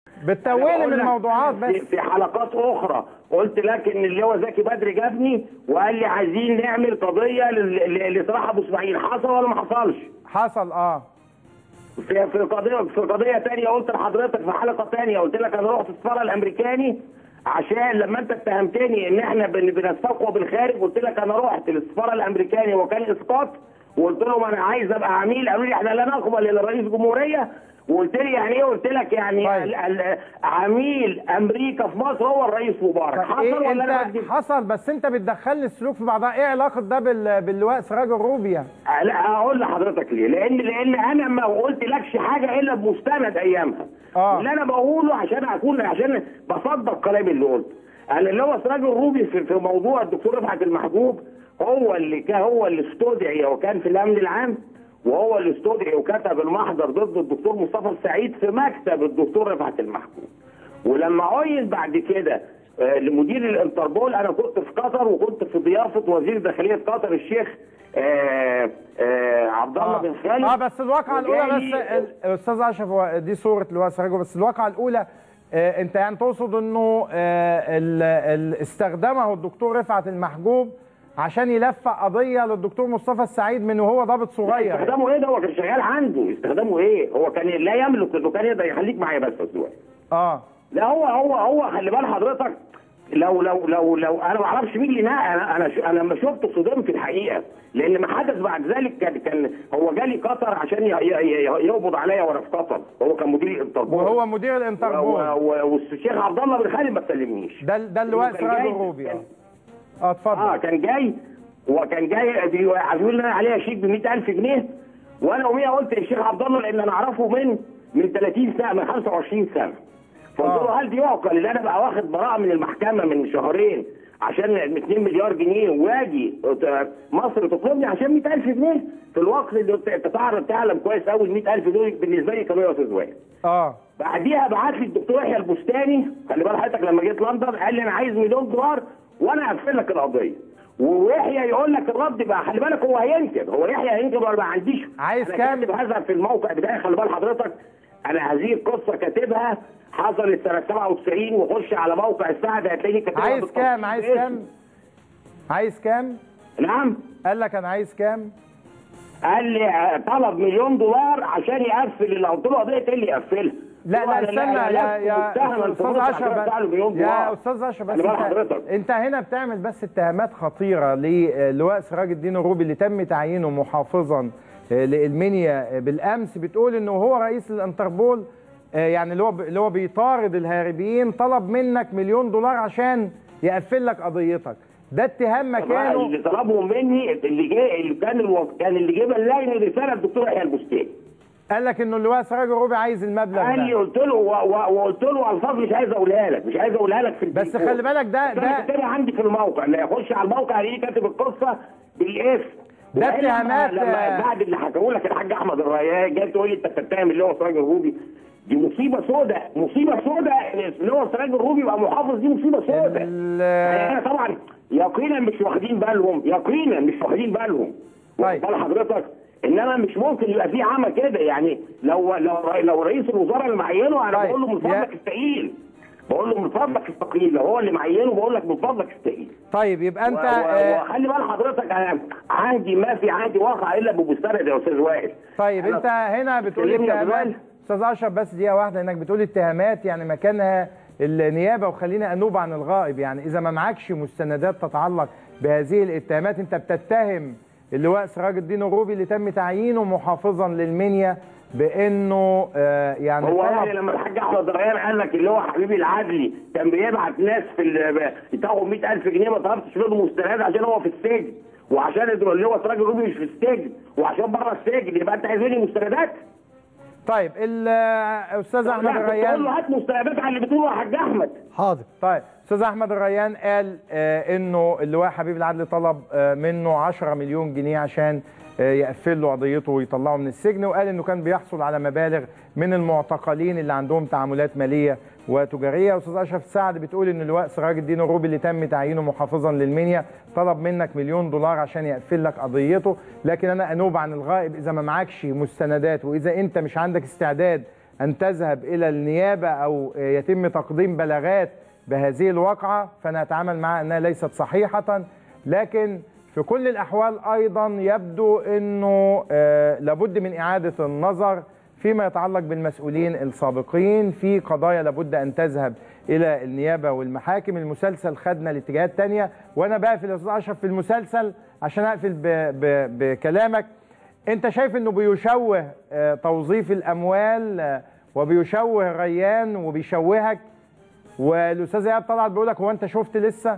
بتتولي أنا من بقول لك الموضوعات في- بس في حلقات اخرى قلت لك ان اللي هو زكي بدري جابني وقال لي عايزين نعمل قضيه لل- ل- لصلاح ابو اسماعيل حصل ولا ما حصلش؟ حصل اه في في قضيه في قضيه ثانيه قلت لحضرتك في حلقه ثانيه قلت لك انا رحت السفاره الامريكاني عشان لما انت اتهمتني ان احنا بن- بنستقوى بالخارج قلت لك انا رحت للسفاره الامريكاني وكان اسقاط وقلت لهم انا عايز ابقى عميل قالوا لي احنا لا نقبل الا رئيس جمهوريه وقلت لي يعني ايه قلت لك يعني طيب. ال- ال- عميل امريكا في مصر هو الرئيس مبارك طب حصل ايه ولا انا انت بكذب؟ حصل بس انت بتدخلني السلوك في بعضها ايه علاقه ده بال... باللواء سراج الروبيا لا اقول لحضرتك ليه؟ لان لان انا ما قلت لكش حاجه الا بمستند ايامها. آه. اللي انا بقوله عشان اكون عشان بصدق كلامي اللي قلته. انا اللي هو سراج الروبي في, في موضوع الدكتور رفعت المحجوب هو اللي كان هو اللي استدعي وكان في الامن العام وهو اللي استدعي وكتب المحضر ضد الدكتور مصطفى السعيد في مكتب الدكتور رفعت المحجوب. ولما عين بعد كده آه، لمدير الانتربول انا كنت في قطر وكنت في ضيافه وزير داخليه قطر الشيخ آه، آه، عبد الله بن خالد اه بس الواقعه الاولى بس وجالي- ال- الاستاذ اشرف هو دي صوره اللواء سراج بس الواقعه الاولى آه انت يعني تقصد انه آه ال- ال- استخدمه الدكتور رفعت المحجوب عشان يلفق قضيه للدكتور مصطفى السعيد من وهو ضابط صغير استخدامه ايه ده هو كان شغال عنده استخدامه ايه هو كان لا يملك انه كان يقدر يخليك معايا بس يا أستاذ وائل. اه لا هو هو هو خلي بال حضرتك لو لو لو لو انا ما اعرفش مين اللي نقل انا انا ش- انا لما شفته صدمت الحقيقه لان ما حدث بعد ذلك كان كان هو جالي قطر عشان ي- ي- ي- يقبض عليا وانا في قطر هو كان مدير الانتربول وهو مدير و- الانتربول و- والشيخ عبد الله بن خالد ما سلمنيش ده ده اللواء كان سراج جاي- الروبي اه كان- اه اه اتفضل كان جاي وكان جاي بي- عاملين لنا عليها شيك ب 100000 جنيه وانا يوميها قلت للشيخ عبد الله لان انا اعرفه من من 30 سنه من 25 سنه فقلت آه. له هل دي يعقل ان انا بقى واخد براءه من المحكمه من شهرين عشان 2 مليار جنيه واجي مصر تطلبني عشان 100000 جنيه في الوقت اللي انت أنت تعرف تعلم كويس قوي ال 100000 دول بالنسبه لي كانوا يا استاذ وائل اه بعديها بعت لي الدكتور يحيى البستاني خلي بال حضرتك لما جيت لندن قال لي انا عايز مليون دولار وانا هقفل لك القضيه ويحيى يقول لك الرد بقى خلي بالك هو هينكر هو يحيى هينكر ولا ما عنديش عايز أنا كام؟ كاتب هذا في الموقع بتاعي خلي بال حضرتك انا هذه القصه كاتبها حصلت سنه 97 وخش على موقع السعد هتلاقيني كاتبها عايز بالتفصيل كام عايز باسم. كام عايز كام نعم قال لك انا عايز كام قال لي آه، طلب مليون دولار عشان يقفل اللي قلت له قضيه ايه اللي يقفلها لا لا استنى يا يا استاذ اشرف بس- يا استاذ اشرف بس خلي بال انت, حضرتك انت هنا بتعمل بس اتهامات خطيره للواء سراج الدين الروبي اللي تم تعيينه محافظا آه، لالمنيا آه، بالامس بتقول انه هو رئيس الانتربول آه، يعني اللي هو اللي هو بيطارد الهاربين طلب منك مليون دولار عشان يقفل لك قضيتك ده اتهام مكانه اللي طلبهم مني اللي جاي اللي كان الو... كان اللي جاب اللجنه رساله الدكتور يحيى البستاني قال لك انه اللواء سراج الروبي عايز المبلغ قال لي ده قلت له و... و... وقلت له الفاظ مش عايز اقولها لك مش عايز اقولها لك في بس التليفون. خلي بالك ده ده ده كاتبها عندي في الموقع اللي يخش على الموقع الاقيه كاتب القصه بالاسم ده وبعدين لما- اتهامات، لما آه. بعد اللي حكوا لك الحاج احمد الريان جاي تقول لي انت بتتهم اللي هو سراج الروبي دي مصيبه سوداء مصيبه سوداء إن اللي هو سراج الروبي يبقى محافظ دي مصيبه سوداء ال- يعني انا طبعا يقينا مش واخدين بالهم يقينا مش واخدين بالهم طيب. واخد بال حضرتك انما مش ممكن يبقى في عمى كده يعني لو لو لو رئيس الوزراء اللي معينه انا طيب. بقول له من يا- فضلك استقيل بقول له من فضلك استقيل لو هو اللي معينه بقول لك من فضلك استقيل طيب يبقى انت و- و- آه، وخلي بال حضرتك انا عندي ما في عندي واقع الا بمستند يا استاذ وائل طيب أنا انت هنا بتقول كلمني يا اتهامات جمال. استاذ اشرف بس دقيقه واحده انك بتقول اتهامات يعني مكانها النيابه وخلينا انوب عن الغائب يعني اذا ما معكش مستندات تتعلق بهذه الاتهامات انت بتتهم اللواء سراج الدين الروبي اللي تم تعيينه محافظا للمنيا بانه آه يعني هو طلب- يعني لما الحاج احمد ريان قال لك اللي هو حبيبي العدلي كان بيبعت ناس في ال- يتاخدوا 100000 جنيه ما طلبتش منه مستند عشان هو في السجن وعشان اللي هو سراج الروبي مش في السجن وعشان بره السجن يبقى انت عايز مني مستندات؟ طيب الاستاذ احمد لا، تقول الريان له هات مستندات على اللي بتقوله يا حاج احمد حاضر طيب استاذ احمد الريان قال آه انه اللواء حبيب العدل طلب آه منه 10 مليون جنيه عشان آه يقفل له قضيته ويطلعه من السجن وقال انه كان بيحصل على مبالغ من المعتقلين اللي عندهم تعاملات ماليه وتجاريه استاذ اشرف سعد بتقول ان اللواء سراج الدين الروبي اللي تم تعيينه محافظا للمنيا طلب منك مليون دولار عشان يقفل لك قضيته لكن انا انوب عن الغائب اذا ما معكش مستندات واذا انت مش عندك استعداد ان تذهب الى النيابه او يتم تقديم بلاغات بهذه الواقعه فانا اتعامل معها انها ليست صحيحه لكن في كل الاحوال ايضا يبدو انه آه، لابد من اعاده النظر فيما يتعلق بالمسؤولين السابقين في قضايا لابد ان تذهب الى النيابه والمحاكم المسلسل خدنا لاتجاهات تانية وانا بقفل يا استاذ اشرف في المسلسل عشان اقفل ب ب بكلامك انت شايف انه بيشوه آه، توظيف الاموال آه، وبيشوه ريان وبيشوهك والاستاذ ايهاب طلعت بيقول لك هو انت شفت لسه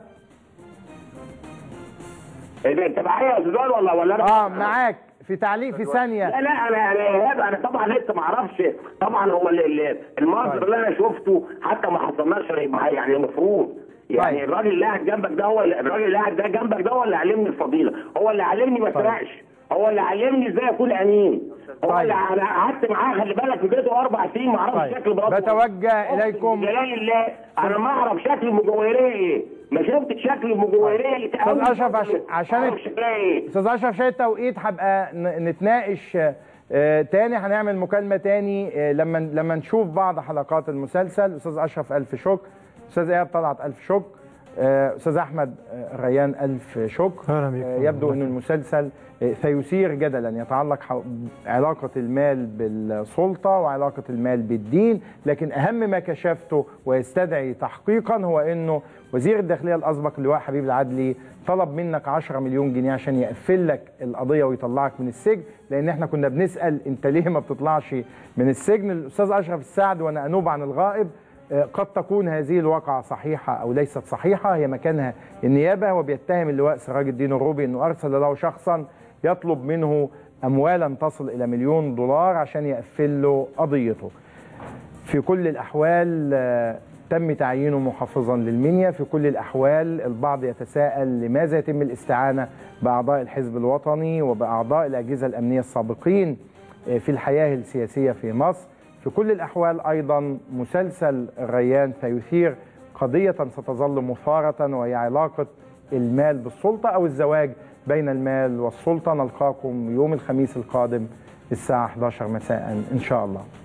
إيه ده، انت معايا يا استاذ ولا ولا انا اه معاك في تعليق في ثانيه لا لا انا انا إيهاب، انا طبعا لسه ما اعرفش طبعا هو ال- ال- المنظر طيب. اللي انا شفته حتى ما حصلناش يعني المفروض يعني طيب. الراجل اللي قاعد جنبك ده هو اللي- الراجل اللي قاعد ده جنبك ده هو اللي علمني الفضيله هو اللي علمني ما طيب. اسرقش هو اللي علمني ازاي اكون امين هو طيب. اللي انا قعدت معاه خلي بالك في بيته اربع سنين ما اعرفش طيب. شكل مراته بتوجه أقسم إليكم- بجلال الله انا ما اعرف شكل المجوهريه ايه ما شفت شكل المجوهريه أستاذ أشرف، عش- عشان- ما أعرفش شكلها ايه استاذ اشرف عشان التوقيت هبقى ن- نتناقش آه، تاني هنعمل مكالمه تاني آه، لما لما نشوف بعض حلقات المسلسل استاذ اشرف الف شكر استاذ ايهاب طلعت الف شكر آه، استاذ احمد آه، ريان الف شكر أهلا بك. آه، يبدو ان المسلسل آه، سيثير جدلا يتعلق حو- علاقه المال بالسلطه وعلاقه المال بالدين لكن اهم ما كشفته ويستدعي تحقيقا هو انه وزير الداخليه الاسبق اللواء حبيب العدلي طلب منك 10 مليون جنيه عشان يقفل لك القضيه ويطلعك من السجن لان احنا كنا بنسال انت ليه ما بتطلعش من السجن الاستاذ اشرف السعد وانا انوب عن الغائب آه، قد تكون هذه الواقعة صحيحة أو ليست صحيحة هي مكانها النيابة وبيتهم اللواء سراج الدين الروبي أنه أرسل له شخصا يطلب منه أموالا تصل إلى مليون دولار عشان يقفل له قضيته في كل الأحوال آه، تم تعيينه محافظا للمنيا في كل الأحوال البعض يتساءل لماذا يتم الاستعانة بأعضاء الحزب الوطني وبأعضاء الأجهزة الأمنية السابقين آه، في الحياة السياسية في مصر في كل الأحوال أيضا مسلسل الريان سيثير قضية ستظل مثارة وهي علاقة المال بالسلطة أو الزواج بين المال والسلطة نلقاكم يوم الخميس القادم الساعة 11 مساء إن شاء الله